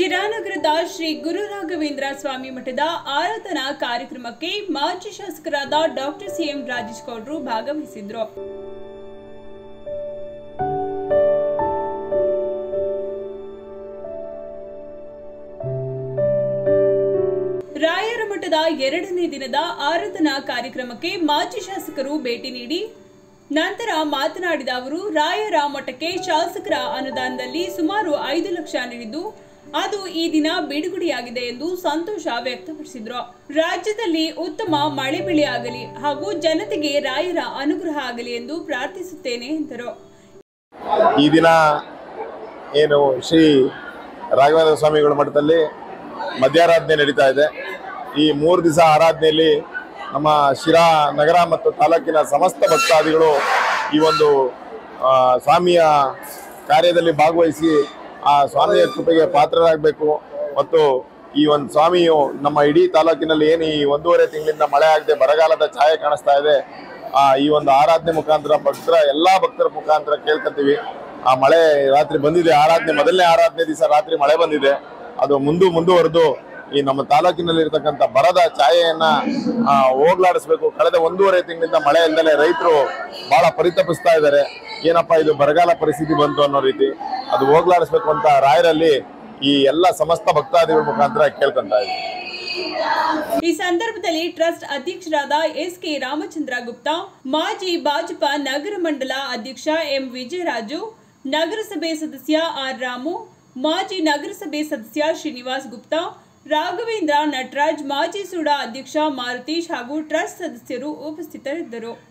ಶಿರಾನಗರದ ಶ್ರೀ ಗುರು ರಾಘವೇಂದ್ರ ಸ್ವಾಮಿ ಮಠದ ಆರಾಧನಾ ಕಾರ್ಯಕ್ರಮಕ್ಕೆ ಮಾಜಿ ಶಾಸಕರಾದ ಡಾಕ್ಟರ್ ಸಿಎಂ ರಾಜೇಶ್ ಗೌಡ್ರು ಭಾಗವಹಿಸಿದ್ರು ರಾಯರ ಮಠದ ಎರಡನೇ ದಿನದ ಆರಾಧನಾ ಕಾರ್ಯಕ್ರಮಕ್ಕೆ ಮಾಜಿ ಶಾಸಕರು ಭೇಟಿ ನೀಡಿ ನಂತರ ಮಾತನಾಡಿದ ಅವರು ರಾಯರ ಮಠಕ್ಕೆ ಶಾಸಕರ ಅನುದಾನದಲ್ಲಿ ಸುಮಾರು ಐದು ಲಕ್ಷ ನೀಡಿದ್ದು ಅದು ಈ ದಿನ ಬಿಡುಗಡೆಯಾಗಿದೆ ಎಂದು ಸಂತೋಷ ವ್ಯಕ್ತಪಡಿಸಿದ್ರು ರಾಜ್ಯದಲ್ಲಿ ಉತ್ತಮ ಮಳೆ ಬೆಳೆ ಆಗಲಿ ಹಾಗೂ ಜನತೆಗೆ ರಾಯರ ಅನುಗ್ರಹ ಆಗಲಿ ಎಂದು ಪ್ರಾರ್ಥಿಸುತ್ತೇನೆ ಎಂದರು ಈ ದಿನ ಏನು ಶ್ರೀ ರಾಘವೇಂದ್ರ ಸ್ವಾಮಿಗಳ ಮಠದಲ್ಲಿ ಮಧ್ಯಾರಾಧನೆ ನಡೀತಾ ಇದೆ ಈ ಮೂರು ದಿವಸ ಆರಾಧನೆಯಲ್ಲಿ ನಮ್ಮ ಶಿರಾ ನಗರ ಮತ್ತು ತಾಲೂಕಿನ ಸಮಸ್ತ ಭಕ್ತಾದಿಗಳು ಈ ಒಂದು ಆ, ಸ್ವಾಮಿಯ ಕಾರ್ಯದಲ್ಲಿ ಭಾಗವಹಿಸಿ ಆ ಸ್ವಾಮಿಯ ಕೃಪೆಗೆ ಪಾತ್ರರಾಗಬೇಕು ಮತ್ತು ಈ ಒಂದು ಸ್ವಾಮಿಯು ನಮ್ಮ ಇಡೀ ತಾಲೂಕಿನಲ್ಲಿ ಏನು ಈ ಒಂದೂವರೆ ತಿಂಗಳಿಂದ ಮಳೆ ಆಗದೆ ಬರಗಾಲದ ಛಾಯೆ ಕಾಣಿಸ್ತಾ ಇದೆ ಆ ಈ ಒಂದು ಆರಾಧನೆ ಮುಖಾಂತರ ಭಕ್ತರ ಎಲ್ಲಾ ಭಕ್ತರ ಮುಖಾಂತರ ಕೇಳ್ಕೊಂತೀವಿ ಆ ಮಳೆ ರಾತ್ರಿ ಬಂದಿದೆ ಆರಾಧನೆ ಮೊದಲನೇ ಆರಾಧನೆ ದಿವಸ ರಾತ್ರಿ ಮಳೆ ಬಂದಿದೆ ಅದು ಮುಂದು ಮುಂದುವರೆದು ಈ ನಮ್ಮ ತಾಲೂಕಿನಲ್ಲಿ ಇರತಕ್ಕಂಥ ಬರದ ಛಾಯೆಯನ್ನ ಆ, ಹೋಗ್ಲಾಡಿಸ್ಬೇಕು ಕಳೆದ ಒಂದೂವರೆ ತಿಂಗಳಿಂದ ಮಳೆ ಇಲ್ದಲೆ ರೈತರು ಬಹಳ ಪರಿತಪಿಸ್ತಾ ಇದ್ದಾರೆ ಏನಪ್ಪಾ ಇದು ಬರಗಾಲ ಪರಿಸ್ಥಿತಿ ಬಂತು ಅನ್ನೋ ರೀತಿ ಅದು ಹೋಗ್ಲಾಡಿಸ್ಬೇಕು ಅಂತ ರಾಯರಲ್ಲಿ ಈ ಎಲ್ಲ ಸಮಸ್ತ ಭಕ್ತಾದಿಗಳ ಮುಖಾಂತರ ಕೇಳ್ಕೊಂತ ಇದ್ದೀವಿ ಈ ಸಂದರ್ಭದಲ್ಲಿ ಟ್ರಸ್ಟ್ ಅಧ್ಯಕ್ಷರಾದ ಎಸ್ ಕೆ ರಾಮಚಂದ್ರ ಗುಪ್ತಾ ಮಾಜಿ ಭಾಜಪಾ ನಗರ ಮಂಡಲ ಅಧ್ಯಕ್ಷ ಎಂ ವಿಜಯರಾಜು ನಗರಸಭೆ ಸದಸ್ಯ ಆರ್ ರಾಮು ಮಾಜಿ ನಗರಸಭೆ ಸದಸ್ಯ ಶ್ರೀನಿವಾಸ್ ಗುಪ್ತಾ ರಾಘವೇಂದ್ರ ನಟರಾಜ್ ಮಾಜಿ ಸುಡಾ ಅಧ್ಯಕ್ಷ ಮಾರುತೀಶ್ ಹಾಗೂ ಟ್ರಸ್ಟ್ ಸದಸ್ಯರು ಉಪಸ್ಥಿತರಿದ್ದರು